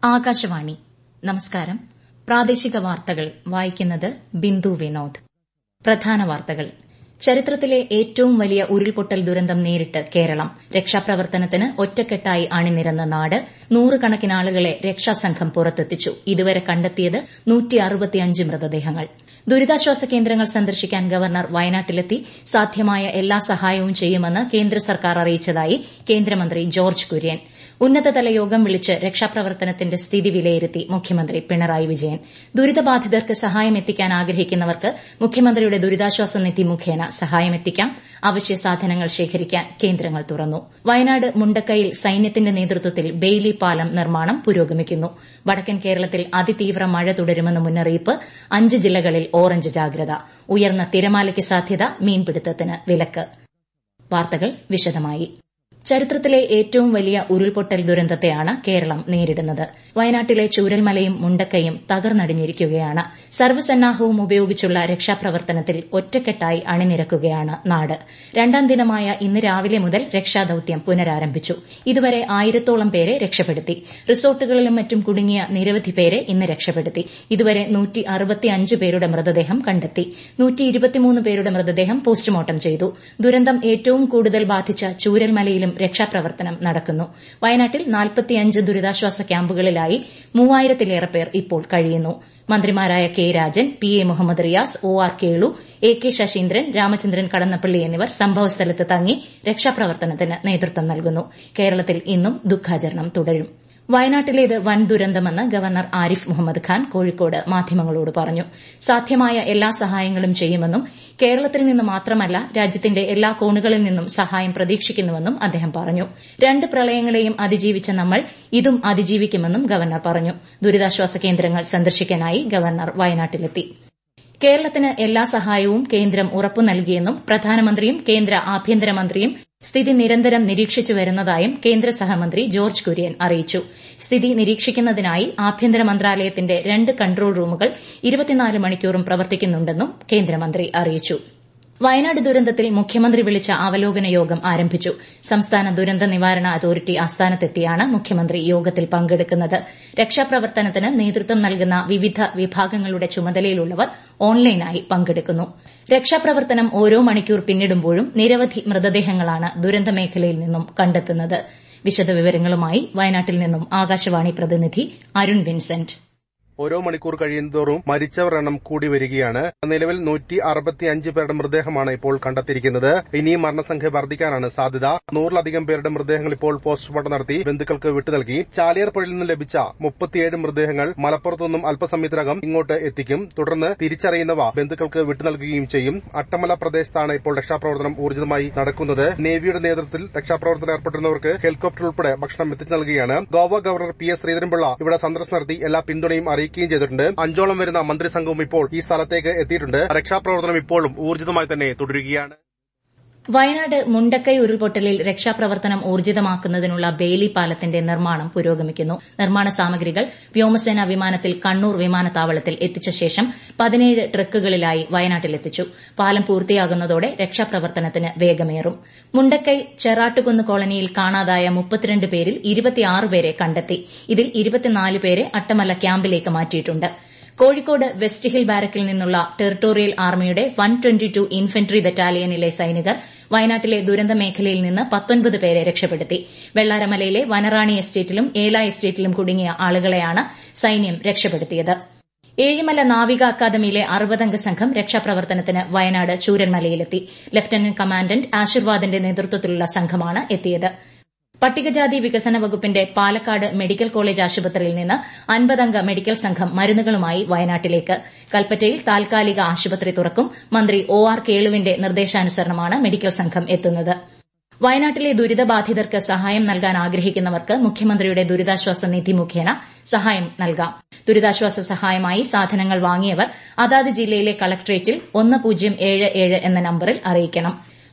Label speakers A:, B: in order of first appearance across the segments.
A: ആകാശവാണി നമസ്കാരം പ്രാദേശിക വാർത്തകൾ വായിക്കുന്നത് ബിന്ദു വിനോദ് പ്രധാന വാർത്തകൾ ചരിത്രത്തിലെ ഏറ്റവും വലിയ ഉരുൾപൊട്ടൽ ദുരന്തം നേരിട്ട് കേരളം രക്ഷാപ്രവർത്തനത്തിന് ഒറ്റക്കെട്ടായി അണിനിരന്ന നാട് നൂറുകണക്കിന് ആളുകളെ രക്ഷാസംഘം പുറത്തെത്തിച്ചു ഇതുവരെ കണ്ടെത്തിയത് മൃതദേഹങ്ങൾ ദുരിതാശ്വാസ കേന്ദ്രങ്ങൾ സന്ദർശിക്കാൻ ഗവർണർ വയനാട്ടിലെത്തി സാധ്യമായ എല്ലാ സഹായവും ചെയ്യുമെന്ന് കേന്ദ്ര സർക്കാർ അറിയിച്ചതായി കേന്ദ്രമന്ത്രി ജോർജ് കുര്യൻ ഉന്നതതല യോഗം വിളിച്ച് രക്ഷാപ്രവർത്തനത്തിന്റെ സ്ഥിതി വിലയിരുത്തി മുഖ്യമന്ത്രി പിണറായി വിജയൻ ദുരിതബാധിതർക്ക് സഹായം എത്തിക്കാൻ ആഗ്രഹിക്കുന്നവർക്ക് മുഖ്യമന്ത്രിയുടെ ദുരിതാശ്വാസ നിധി മുഖേന സഹായമെത്തിക്കാം അവശ്യ സാധനങ്ങൾ ശേഖരിക്കാൻ കേന്ദ്രങ്ങൾ തുറന്നു വയനാട് മുണ്ടക്കയിൽ സൈന്യത്തിന്റെ നേതൃത്വത്തിൽ ബെയ്ലി പാലം നിർമ്മാണം പുരോഗമിക്കുന്നു വടക്കൻ കേരളത്തിൽ അതിതീവ്ര മഴ തുടരുമെന്ന് മുന്നറിയിപ്പ് അഞ്ച് ജില്ലകളിൽ ഓറഞ്ച് ജാഗ്രത ഉയർന്ന തിരമാലയ്ക്ക് സാധ്യത മീൻപിടുത്തത്തിന് വിലക്ക് വാർത്തകൾ വിശദമായി ചരിത്രത്തിലെ ഏറ്റവും വലിയ ഉരുൾപൊട്ടൽ ദുരന്തത്തെയാണ് കേരളം നേരിടുന്നത് വയനാട്ടിലെ ചൂരൽമലയും മുണ്ടക്കയും തകർന്നടിഞ്ഞിരിക്കുകയാണ് സർവ്വസന്നാഹവും ഉപയോഗിച്ചുള്ള രക്ഷാപ്രവർത്തനത്തിൽ ഒറ്റക്കെട്ടായി അണിനിരക്കുകയാണ് നാട് രണ്ടാം ദിനമായ ഇന്ന് രാവിലെ മുതൽ രക്ഷാദൌത്യം പുനരാരംഭിച്ചു ഇതുവരെ ആയിരത്തോളം പേരെ രക്ഷപ്പെടുത്തി റിസോർട്ടുകളിലും മറ്റും കുടുങ്ങിയ നിരവധി പേരെ ഇന്ന് രക്ഷപ്പെടുത്തി ഇതുവരെ പേരുടെ മൃതദേഹം കണ്ടെത്തി പേരുടെ മൃതദേഹം പോസ്റ്റ്മോർട്ടം ചെയ്തു ദുരന്തം ഏറ്റവും കൂടുതൽ ബാധിച്ച ചൂരൽമലയിലും രക്ഷാപ്രവർത്തനം നടക്കുന്നു വയനാട്ടിൽ നാൽപ്പത്തിയഞ്ച് ദുരിതാശ്വാസ ക്യാമ്പുകളിലായി മൂവായിരത്തിലേറെ പേർ ഇപ്പോൾ കഴിയുന്നു മന്ത്രിമാരായ K Rajan P A Muhammad Riyas O R Kelu A K Saseendran Ramachandran Kadannappally എന്നിവർ സംഭവസ്ഥലത്ത് തങ്ങി രക്ഷാപ്രവർത്തനത്തിന് നേതൃത്വം നൽകുന്നു കേരളത്തിൽ ഇന്നും ദുഃഖാചരണം തുടരും വയനാട്ടിലേത് വൻ ദുരന്തമെന്ന് ഗവർണർ ആരിഫ് മുഹമ്മദ് ഖാൻ കോഴിക്കോട് മാധ്യമങ്ങളോട് പറഞ്ഞു സാധ്യമായ എല്ലാ സഹായങ്ങളും ചെയ്യുമെന്നും കേരളത്തിൽ നിന്ന് മാത്രമല്ല രാജ്യത്തിന്റെ എല്ലാ കോണുകളിൽ നിന്നും സഹായം പ്രതീക്ഷിക്കുന്നുവെന്നും അദ്ദേഹം പറഞ്ഞു രണ്ട് പ്രളയങ്ങളെയും അതിജീവിച്ച നമ്മൾ ഇതും അതിജീവിക്കുമെന്നും ഗവർണർ പറഞ്ഞു ദുരിതാശ്വാസ കേന്ദ്രങ്ങൾ സന്ദർശിക്കാനായി ഗവർണർ വയനാട്ടിലെത്തി കേരളത്തിന് എല്ലാ സഹായവും കേന്ദ്രം ഉറപ്പു നൽകിയെന്നും പ്രധാനമന്ത്രിയും കേന്ദ്ര ആഭ്യന്തരമന്ത്രിയും സ്ഥിതി നിരന്തരം നിരീക്ഷിച്ചു വരുന്നതായും കേന്ദ്ര സഹമന്ത്രി ജോർജ് കുര്യൻ അറിയിച്ചു സ്ഥിതി നിരീക്ഷിക്കുന്നതിനായി ആഭ്യന്തര മന്ത്രാലയത്തിന്റെ രണ്ട് കൺട്രോൾ റൂമുകൾ ഇരുപത്തിനാല് മണിക്കൂറും പ്രവർത്തിക്കുന്നുണ്ടെന്നും കേന്ദ്രമന്ത്രി അറിയിച്ചു വയനാട് ദുരന്തത്തിൽ മുഖ്യമന്ത്രി വിളിച്ച അവലോകന യോഗം ആരംഭിച്ചു സംസ്ഥാന ദുരന്ത നിവാരണ അതോറിറ്റി ആസ്ഥാനത്തെത്തിയാണ് മുഖ്യമന്ത്രി യോഗത്തിൽ പങ്കെടുക്കുന്നത് രക്ഷാപ്രവർത്തനത്തിന് നേതൃത്വം നൽകുന്ന വിവിധ വിഭാഗങ്ങളുടെ ചുമതലയിലുള്ളവർ ഓൺലൈനായി പങ്കെടുക്കുന്നു രക്ഷാപ്രവർത്തനം ഓരോ മണിക്കൂർ പിന്നിടുമ്പോഴും നിരവധി മൃതദേഹങ്ങളാണ് ദുരന്തമേഖലയിൽ നിന്നും കണ്ടെത്തുന്നത് വിശദവിവരങ്ങളുമായി വയനാട്ടിൽ നിന്നും ആകാശവാണി പ്രതിനിധി അരുൺ വിൻസെന്റ്
B: ഓരോ മണിക്കൂർ കഴിയുന്തോറും മരിച്ചവർ എണ്ണം കൂടി വരികയാണ് നിലവിൽ നൂറ്റി അറുപത്തിയഞ്ച് പേരുടെ മൃതദേഹമാണ് ഇപ്പോൾ കണ്ടെത്തിയിരിക്കുന്നത് ഇനിയും മരണസംഖ്യ വർദ്ധിക്കാനാണ് സാധ്യത നൂറിലധികം പേരുടെ മൃതദേഹങ്ങൾ ഇപ്പോൾ പോസ്റ്റ്മോർട്ടം നടത്തി ബന്ധുക്കൾക്ക് വിട്ടു നൽകി ചാലിയാർ പുഴയിൽ നിന്ന് ലഭിച്ച മുപ്പത്തിയേഴ് മൃതദേഹങ്ങൾ മലപ്പുറത്തുനിന്നും അല്പസമയത്തിനകം ഇങ്ങോട്ട് എത്തിക്കും തുടർന്ന് തിരിച്ചറിയുന്നവ ബന്ധുക്കൾക്ക് വിട്ടു നൽകുകയും ചെയ്യും അട്ടമല പ്രദേശത്താണ് ഇപ്പോൾ രക്ഷാപ്രവർത്തനം ഊർജിതമായി നടക്കുന്നത് നേവിയുടെ നേതൃത്വത്തിൽ രക്ഷാപ്രവർത്തനം ഏർപ്പെട്ടിരുന്നവർക്ക് ഹെലികോപ്റ്റർ ഉൾപ്പെടെ ഭക്ഷണം എത്തിച്ചു നൽകുകയാണ് Goa governor P S Sreedharan Pillai ഇവിടെ സന്ദർശനം നടത്തി എല്ലാ പിന്തുണയും അറിയിക്കുകയും ചെയ്തിട്ടുണ്ട് അഞ്ചോളം വരുന്ന മന്ത്രിസംഘവും ഇപ്പോൾ ഈ സ്ഥലത്തേക്ക് എത്തിയിട്ടുണ്ട് രക്ഷാപ്രവർത്തനം ഇപ്പോഴും ഊർജിതമായി തന്നെ തുടരുകയാണ്
A: വയനാട് മുണ്ടക്കൈ ഉരുൾപൊട്ടലിൽ രക്ഷാപ്രവർത്തനം ഊർജിതമാക്കുന്നതിനുള്ള ബെയിലി പാലത്തിന്റെ നിർമ്മാണം പുരോഗമിക്കുന്നു നിർമ്മാണ സാമഗ്രികൾ വ്യോമസേനാ വിമാനത്തിൽ കണ്ണൂർ വിമാനത്താവളത്തിൽ എത്തിച്ച ശേഷം പതിനേഴ് ട്രക്കുകളിലായി വയനാട്ടിലെത്തിച്ചു പാലം പൂർത്തിയാകുന്നതോടെ രക്ഷാപ്രവർത്തനത്തിന് വേഗമേറും മുണ്ടക്കൈ ചെറാട്ടുകുന്ന് കോളനിയിൽ കാണാതായ മുപ്പത്തിരണ്ട് പേരിൽ ഇരുപത്തിയാറ് പേരെ കണ്ടെത്തി ഇതിൽ ഇരുപത്തിനാല് പേരെ അട്ടമല ക്യാമ്പിലേക്ക് മാറ്റിയിട്ടുണ്ട് കോഴിക്കോട് വെസ്റ്റ് ഹിൽ ബാരക്കിൽ നിന്നുള്ള ടെറിട്ടോറിയൽ ആർമിയുടെ വൺ ട്വന്റി ടു ഇൻഫൻട്രി ബറ്റാലിയനിലെ സൈനികർ വയനാട്ടിലെ ദുരന്ത മേഖലയിൽ നിന്ന് പത്തൊൻപത് പേരെ രക്ഷപ്പെടുത്തി വെള്ളാരമലയിലെ വനറാണി എസ്റ്റേറ്റിലും ഏല എസ്റ്റേറ്റിലും കുടുങ്ങിയ ആളുകളെയാണ് സൈന്യം രക്ഷപ്പെടുത്തിയത് ഏഴിമല നാവിക അക്കാദമിയിലെ അറുപതംഗ സംഘം രക്ഷാപ്രവർത്തനത്തിന് വയനാട് ചൂരന്മലയിലെത്തി ലഫ്റ്റനന്റ് കമാൻഡന്റ് ആശീർവാദിന്റെ നേതൃത്വത്തിലുള്ള സംഘമാണ് എത്തിയത് പട്ടികജാതി വികസന വകുപ്പിന്റെ പാലക്കാട് മെഡിക്കൽ കോളേജ് ആശുപത്രിയിൽ നിന്ന് അൻപതംഗ മെഡിക്കൽ സംഘം മരുന്നുകളുമായി വയനാട്ടിലേക്ക് കൽപ്പറ്റയിൽ താൽക്കാലിക ആശുപത്രി തുറക്കും മന്ത്രി ഒ ആർ കേളുവിന്റെ നിർദ്ദേശാനുസരണമാണ് മെഡിക്കൽ സംഘം എത്തുന്നത് വയനാട്ടിലെ ദുരിതബാധിതർക്ക് സഹായം നൽകാൻ ആഗ്രഹിക്കുന്നവർക്ക് മുഖ്യമന്ത്രിയുടെ ദുരിതാശ്വാസ നിധി മുഖേന സഹായം നൽകാം ദുരിതാശ്വാസ സഹായമായി സാധനങ്ങൾ വാങ്ങിയവർ അതാത് ജില്ലയിലെ കളക്ടറേറ്റിൽ ഒന്ന് പൂജ്യം ഏഴ് ഏഴ് എന്ന നമ്പറിൽ അറിയിക്കണം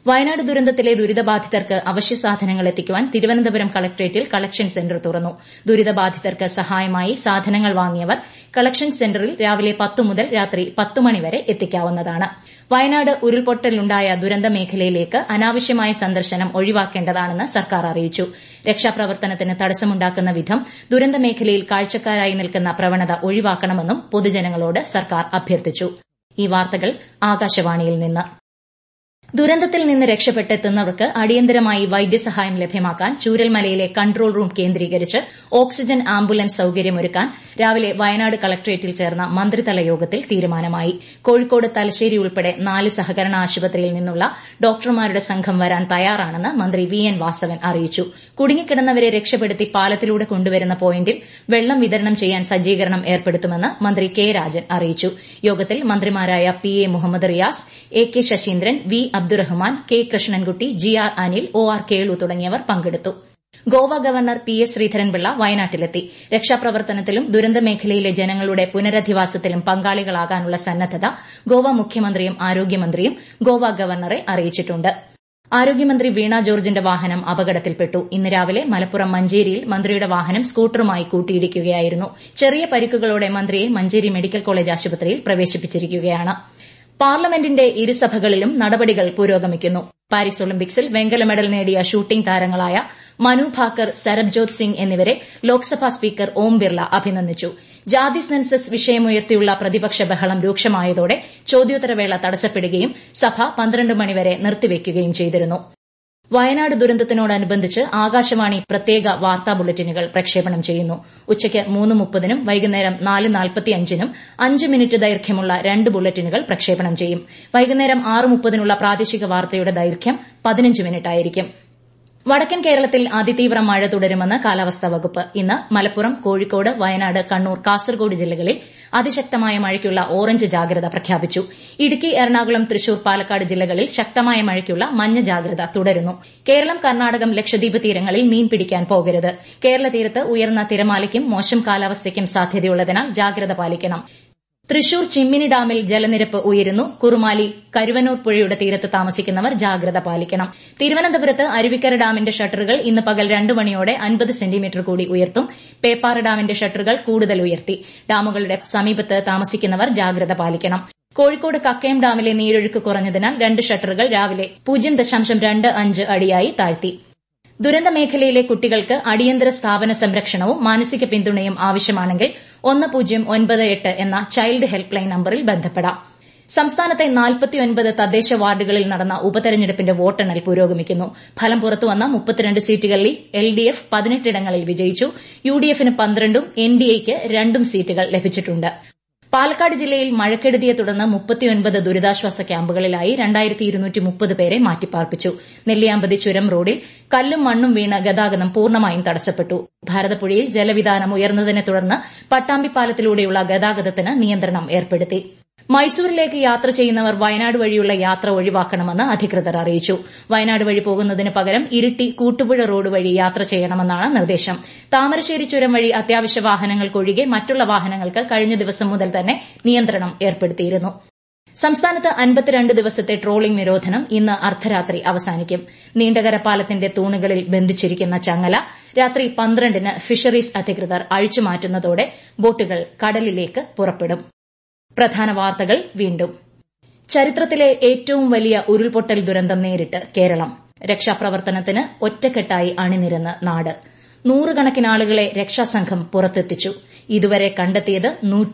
A: വയനാട് ദുരന്തത്തിലെ ദുരിതബാധിതർക്ക് അവശ്യ സാധനങ്ങൾ എത്തിക്കുവാൻ തിരുവനന്തപുരം കളക്ടറേറ്റിൽ കളക്ഷൻ സെന്റർ തുറന്നു ദുരിതബാധിതർക്ക് സഹായമായി സാധനങ്ങൾ വാങ്ങിയവർ കളക്ഷൻ സെന്ററിൽ രാവിലെ പത്ത് മുതൽ രാത്രി പത്ത് മണിവരെ എത്തിക്കാവുന്നതാണ് വയനാട് ഉരുൾപൊട്ടലുണ്ടായ ദുരന്ത മേഖലയിലേക്ക് അനാവശ്യമായ സന്ദർശനം ഒഴിവാക്കേണ്ടതാണെന്ന് സർക്കാർ അറിയിച്ചു രക്ഷാപ്രവർത്തനത്തിന് തടസ്സമുണ്ടാക്കുന്ന വിധം ദുരന്ത മേഖലയിൽ കാഴ്ചക്കാരായി നിൽക്കുന്ന പ്രവണത ഒഴിവാക്കണമെന്നും പൊതുജനങ്ങളോട് സർക്കാർ അഭ്യർത്ഥിച്ചു ഈ വാർത്തകൾ ആകാശവാണിയിൽ നിന്ന് ദുരന്തത്തിൽ നിന്ന് രക്ഷപ്പെട്ടെത്തുന്നവർക്ക് അടിയന്തരമായി വൈദ്യസഹായം ലഭ്യമാക്കാൻ ചൂരൽമലയിലെ കൺട്രോൾ റൂം കേന്ദ്രീകരിച്ച് ഓക്സിജൻ ആംബുലൻസ് സൌകര്യമൊരുക്കാൻ രാവിലെ വയനാട് കളക്ടറേറ്റിൽ ചേർന്ന മന്ത്രിതല യോഗത്തിൽ തീരുമാനമായി കോഴിക്കോട് തലശ്ശേരി ഉൾപ്പെടെ നാല് സഹകരണ ആശുപത്രിയിൽ നിന്നുള്ള ഡോക്ടർമാരുടെ സംഘം വരാൻ തയ്യാറാണെന്ന് മന്ത്രി വി എൻ വാസവൻ അറിയിച്ചു കുടുങ്ങിക്കിടന്നവരെ രക്ഷപ്പെടുത്തി പാലത്തിലൂടെ കൊണ്ടുവരുന്ന പോയിന്റിൽ വെള്ളം വിതരണം ചെയ്യാൻ സജ്ജീകരണം ഏർപ്പെടുത്തുമെന്ന് മന്ത്രി കെ രാജൻ അറിയിച്ചു യോഗത്തിൽ മന്ത്രിമാരായ P A Muhammad Riyas A K Saseendran V Abdurahiman K Krishnankutty G R Anil O R Kelu തുടങ്ങിയവർ പങ്കെടുത്തു Goa governor P S Sreedharan Pillai വയനാട്ടിലെത്തി രക്ഷാപ്രവർത്തനത്തിലും ദുരന്തമേഖലയിലെ ജനങ്ങളുടെ പുനരധിവാസത്തിലും പങ്കാളികളാകാനുള്ള സന്നദ്ധത ഗോവ മുഖ്യമന്ത്രിയും ആരോഗ്യമന്ത്രിയും ഗോവ ഗവർണറെ അറിയിച്ചിട്ടുണ്ട് ആരോഗ്യമന്ത്രി വീണ ജോർജിന്റെ വാഹനം അപകടത്തിൽപ്പെട്ടു ഇന്ന് രാവിലെ മലപ്പുറം മഞ്ചേരിയിൽ മന്ത്രിയുടെ വാഹനം സ്കൂട്ടറുമായി കൂട്ടിയിടിക്കുകയായിരുന്നു ചെറിയ പരിക്കുകളോടെ മന്ത്രിയെ മഞ്ചേരി മെഡിക്കൽ കോളേജ് ആശുപത്രിയിൽ പ്രവേശിപ്പിച്ചിരിക്കുകയാണ് പാർലമെന്റിന്റെ ഇരുസഭകളിലും നടപടികൾ പുരോഗമിക്കുന്നു പാരീസ് ഒളിമ്പിക്സിൽ വെങ്കല മെഡൽ നേടിയ ഷൂട്ടിംഗ് താരങ്ങളായ മനു ഭാക്കർ സരബ്ജോത് സിംഗ് എന്നിവരെ ലോക്സഭാ സ്പീക്കർ ഓം ബിർല അഭിനന്ദിച്ചു ജാതി സെൻസസ് വിഷയമുയർത്തിയുള്ള പ്രതിപക്ഷ ബഹളം രൂക്ഷമായതോടെ ചോദ്യോത്തരവേള തടസ്സപ്പെടുകയും സഭ പന്ത്രണ്ട് മണിവരെ നിർത്തിവെക്കുകയും ചെയ്തിരുന്നു വയനാട് ദുരന്തത്തിനോടനുബന്ധിച്ച് ആകാശവാണി പ്രത്യേക വാർത്താ ബുള്ളറ്റിനുകൾ പ്രക്ഷേപണം ചെയ്യുന്നു ഉച്ചയ്ക്ക് മൂന്ന് മുപ്പതിനും വൈകുന്നേരം നാല് നാൽപ്പത്തിയഞ്ചിനും അഞ്ച് മിനിറ്റ് ദൈർഘ്യമുള്ള രണ്ട് ബുള്ളറ്റിനുകൾ പ്രക്ഷേപണം ചെയ്യും വൈകുന്നേരം ആറ് മുപ്പതിനുള്ള പ്രാദേശിക വാർത്തയുടെ ദൈർഘ്യം പതിനഞ്ച് മിനിറ്റായിരിക്കും വടക്കൻ കേരളത്തിൽ അതിതീവ്ര മഴ തുടരുമെന്ന് കാലാവസ്ഥാ വകുപ്പ് ഇന്ന് മലപ്പുറം കോഴിക്കോട് വയനാട് കണ്ണൂർ കാസർഗോഡ് ജില്ലകളിൽ അതിശക്തമായ മഴയ്ക്കുള്ള ഓറഞ്ച് ജാഗ്രത പ്രഖ്യാപിച്ചു ഇടുക്കി എറണാകുളം തൃശൂർ പാലക്കാട് ജില്ലകളിൽ ശക്തമായ മഴയ്ക്കുള്ള മഞ്ഞ ജാഗ്രത തുടരുന്നു കേരളം കർണാടകം ലക്ഷദ്വീപ് തീരങ്ങളിൽ മീൻ പിടിക്കാൻ പോകരുത് കേരള തീരത്ത് ഉയർന്ന തിരമാലയ്ക്കും മോശം കാലാവസ്ഥയ്ക്കും സാധ്യതയുള്ളതിനാൽ ജാഗ്രത പാലിക്കണം തൃശൂർ ചിമ്മിനി ഡാമിൽ ജലനിരപ്പ് ഉയരുന്നു കുറുമാലി കരുവന്നൂർ പുഴയുടെ തീരത്ത് താമസിക്കുന്നവർ ജാഗ്രത പാലിക്കണം തിരുവനന്തപുരത്ത് അരുവിക്കര ഡാമിന്റെ ഷട്ടറുകൾ ഇന്ന് പകൽ രണ്ട് മണിയോടെ അൻപത് സെന്റിമീറ്റർ കൂടി ഉയർത്തും പേപ്പാറ ഡാമിന്റെ ഷട്ടറുകൾ കൂടുതൽ ഉയർത്തി ഡാമുകളുടെ സമീപത്ത് താമസിക്കുന്നവർ ജാഗ്രത പാലിക്കണം കോഴിക്കോട് കക്കയം ഡാമിലെ നീരൊഴുക്ക് കുറഞ്ഞതിനാൽ രണ്ട് ഷട്ടറുകൾ രാവിലെ പൂജ്യം ദശാംശം രണ്ട് അഞ്ച് അടിയായി താഴ്ത്തി ദുരന്ത മേഖലയിലെ കുട്ടികൾക്ക് അടിയന്തര സ്ഥാപന സംരക്ഷണവും മാനസിക പിന്തുണയും ആവശ്യമാണെങ്കിൽ ഒന്ന് പൂജ്യം ഒൻപത് എട്ട് എന്ന ചൈൽഡ് ഹെൽപ്പ് ലൈൻ നമ്പറിൽ ബന്ധപ്പെടാം സംസ്ഥാനത്തെ നാൽപ്പത്തിയൊൻപത് തദ്ദേശ വാർഡുകളിൽ നടന്ന ഉപതെരഞ്ഞെടുപ്പിന്റെ വോട്ടെണ്ണൽ പുരോഗമിക്കുന്നു ഫലം പുറത്തുവന്ന മുപ്പത്തിരണ്ട് സീറ്റുകളിൽ എൽ ഡി എഫ് പതിനെട്ടിടങ്ങളിൽ വിജയിച്ചു യു ഡി എഫിന് പന്ത്രണ്ടും എൻ ഡി എക്ക് രണ്ടും സീറ്റുകൾ ലഭിച്ചിട്ടുണ്ട് പാലക്കാട് ജില്ലയിൽ മഴക്കെടുതിയെ തുടർന്ന് മുപ്പത്തിയൊൻപത് ദുരിതാശ്വാസ ക്യാമ്പുകളിലായി രണ്ടായിരത്തി ഇരുന്നൂറ്റി മുപ്പത് പേരെ മാറ്റിപ്പാർപ്പിച്ചു നെല്ലിയാമ്പതി ചുരം റോഡിൽ കല്ലും മണ്ണും വീണ് ഗതാഗതം പൂർണ്ണമായും തടസ്സപ്പെട്ടു ഭാരതപ്പുഴയിൽ ജലവിധാനം ഉയർന്നതിനെ തുടർന്ന് പട്ടാമ്പിപ്പാലത്തിലൂടെയുള്ള ഗതാഗതത്തിന് നിയന്ത്രണം ഏർപ്പെടുത്തി മൈസൂരിലേക്ക് യാത്ര ചെയ്യുന്നവർ വയനാട് വഴിയുള്ള യാത്ര ഒഴിവാക്കണമെന്ന് അധികൃതർ അറിയിച്ചു വയനാട് വഴി പോകുന്നതിന് പകരം ഇരിട്ടി കൂട്ടുപുഴ റോഡ് വഴി യാത്ര ചെയ്യണമെന്നാണ് നിർദ്ദേശം താമരശ്ശേരി ചുരം വഴി അത്യാവശ്യ വാഹനങ്ങൾക്കൊഴികെ മറ്റുള്ള വാഹനങ്ങൾക്ക് കഴിഞ്ഞ ദിവസം മുതൽ തന്നെ നിയന്ത്രണം ഏർപ്പെടുത്തിയിരുന്നു സംസ്ഥാനത്ത് അൻപത്തിരണ്ട് ദിവസത്തെ ട്രോളിംഗ് നിരോധനം ഇന്ന് അർദ്ധരാത്രി അവസാനിക്കും നീണ്ടകര പാലത്തിന്റെ തൂണുകളിൽ ബന്ധിച്ചിരിക്കുന്ന ചങ്ങല രാത്രി പന്ത്രണ്ടിന് ഫിഷറീസ് അധികൃതർ അഴിച്ചുമാറ്റുന്നതോടെ ബോട്ടുകൾ കടലിലേക്ക് പുറപ്പെടും പ്രധാന വാർത്തകൾ വീണ്ടും ചരിത്രത്തിലെ ഏറ്റവും വലിയ ഉരുൾപൊട്ടൽ ദുരന്തം നേരിട്ട് കേരളം രക്ഷാപ്രവർത്തനത്തിന് ഒറ്റക്കെട്ടായി അണിനിരന്ന് നാട് നൂറുകണക്കിന് ആളുകളെ രക്ഷാസംഘം പുറത്തെത്തിച്ചു ഇതുവരെ കണ്ടെത്തിയത്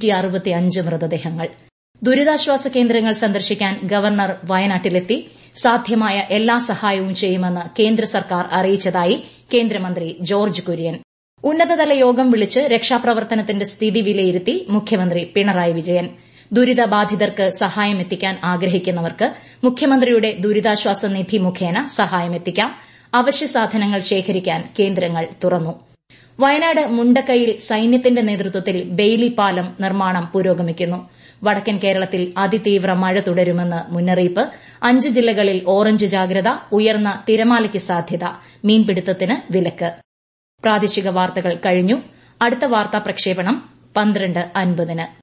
A: മൃതദേഹങ്ങൾ ദുരിതാശ്വാസ കേന്ദ്രങ്ങൾ സന്ദർശിക്കാൻ ഗവർണർ വയനാട്ടിലെത്തി സാധ്യമായ എല്ലാ സഹായവും ചെയ്യുമെന്ന് കേന്ദ്ര സർക്കാർ അറിയിച്ചതായി കേന്ദ്രമന്ത്രി ജോർജ് കുര്യൻ ഉന്നതതല യോഗം വിളിച്ച് രക്ഷാപ്രവർത്തനത്തിന്റെ സ്ഥിതി വിലയിരുത്തി മുഖ്യമന്ത്രി പിണറായി വിജയൻ ദുരിതബാധിതർക്ക് സഹായമെത്തിക്കാൻ ആഗ്രഹിക്കുന്നവർക്ക് മുഖ്യമന്ത്രിയുടെ ദുരിതാശ്വാസ നിധി മുഖേന സഹായമെത്തിക്കാം അവശ്യ സാധനങ്ങൾ ശേഖരിക്കാൻ കേന്ദ്രങ്ങൾ തുറന്നു വയനാട് മുണ്ടക്കൈയിൽ സൈന്യത്തിന്റെ നേതൃത്വത്തിൽ ബെയ്ലി പാലം നിർമ്മാണം പുരോഗമിക്കുന്നു വടക്കൻ കേരളത്തിൽ അതിതീവ്ര മഴ തുടരുമെന്ന് മുന്നറിയിപ്പ് അഞ്ച് ജില്ലകളിൽ ഓറഞ്ച് ജാഗ്രത ഉയർന്ന തിരമാലയ്ക്ക് സാധ്യത മീൻപിടുത്തത്തിന് വിലക്ക് പ്രാദേശിക വാർത്തകൾ കഴിഞ്ഞു അടുത്ത വാർത്താ പ്രക്ഷേപണം പന്ത്രണ്ട് അൻപതിന്